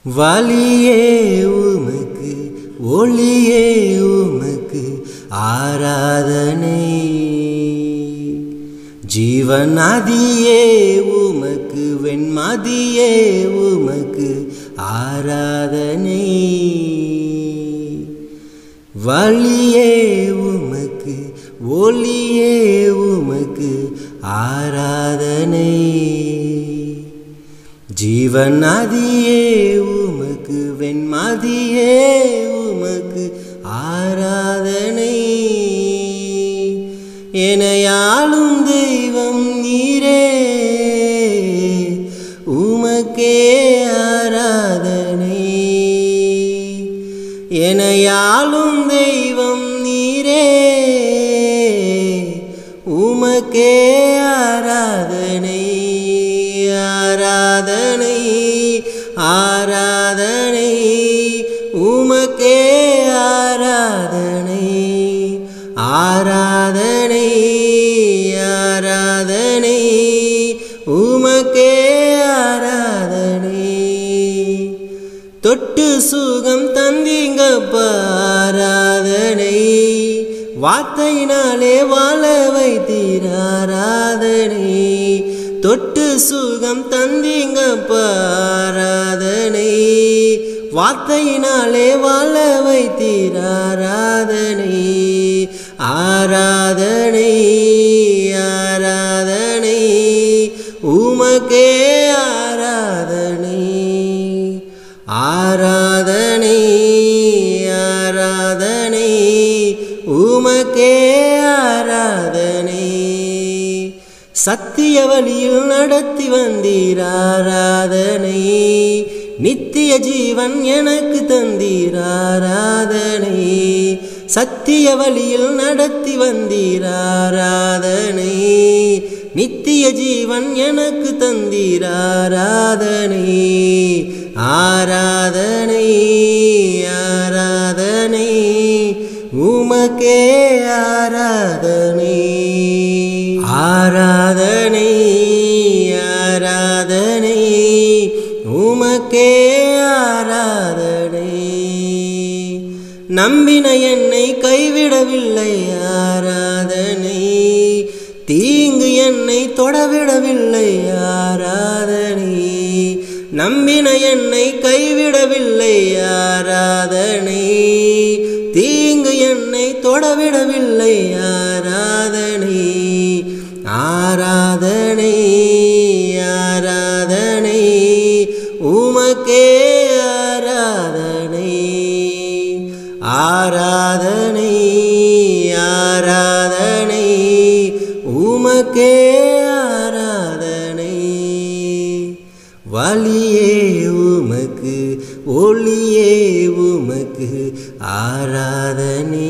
வலியே உமக்கு ஒளியே உமக்கு ஆராதனை ஜீவநதியே உமக்கு வெண்மதியே உமக்கு ஆராதனை வழியே உமக்கு ஒளியே உமக்கு ஆராதனை ஜீவநதியே உமக்கு வெண்மதியே உமக்கு ஆராதனை எனையாளும் தெய்வம் நீரே உமக்கே ஆராதனை எனையாளும் தெய்வம் நீரே உமக்கே ஆராதனை ஆராதனை ஆராதனை உமக்கே ஆராதனை ஆராதனை ஆராதனை உமக்கே ஆராதனை தொட்டு சுகம் தந்தீங்க பாராதனை வார்த்தையினாலே வாழ வைத்தீராராதனை தொட்டு சுகம் தந்தீங்க பாராதனை வார்த்தையினாலே வாழ வைத்தீராராதனை ஆராதனை ஆராதனை உமக்கே ஆராதனை ஆராதனை ஆராதனை உமக்கே ஆராதனை சத்திய வழியில் நடத்தி வந்தீர் ஆராதனை நித்திய ஜீவன் எனக்கு தந்தீர் ஆராதனை சத்திய வழியில் நடத்தி வந்தீர் ஆராதனை நித்திய ஜீவன் எனக்கு தந்தீர் ஆராதனை ஆராதனை ஆராதனை உமக்கே ஆராதனை ஆராதனை ஆராதனை உமக்கே ஆராதனை நம்பின என்னை கைவிடவில்லை ஆராதனை தீங்கு என்னை தொடவிடவில்லை ஆராதனை நம்பின என்னை கைவிடவில்லை ஆராதனை தீங்கு என்னை தொடவிடவில்லை ஆராதனை ஆராதனை ஆராதனை உமக்கே ஆராதனை ஆராதனை ஆராதனை உமக்கே ஆராதனை வழியே உமக்கு ஒளியே உமக்கு ஆராதனை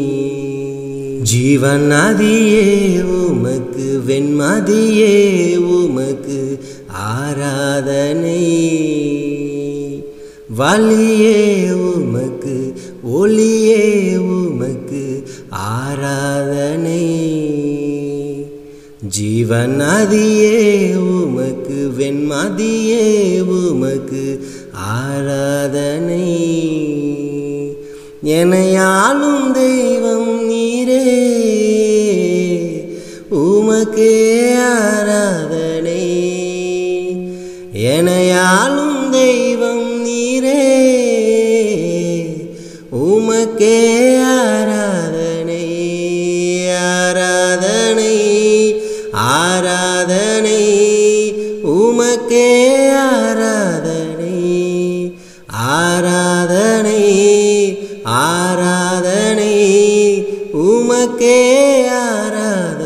ஜீவநதியே உமக்கு வெண்மதியே உமக்கு ஆராதனை வழியே உமக்கு ஒளியே உமக்கு ஆராதனை ஜீவநதியே உமக்கு வெண்மதியே உமக்கு ஆராதனை எனையாளும் தெய்வம் நீரே உமக்கே ஆராதனை எனையாளும் தெய்வம் நீரே உமக்கே ஆராதனை ஆராதனை ஆராதனை உமக்கே ஆராதனை ஆராதனை ஆராதனை உமக்கே ஆராதனை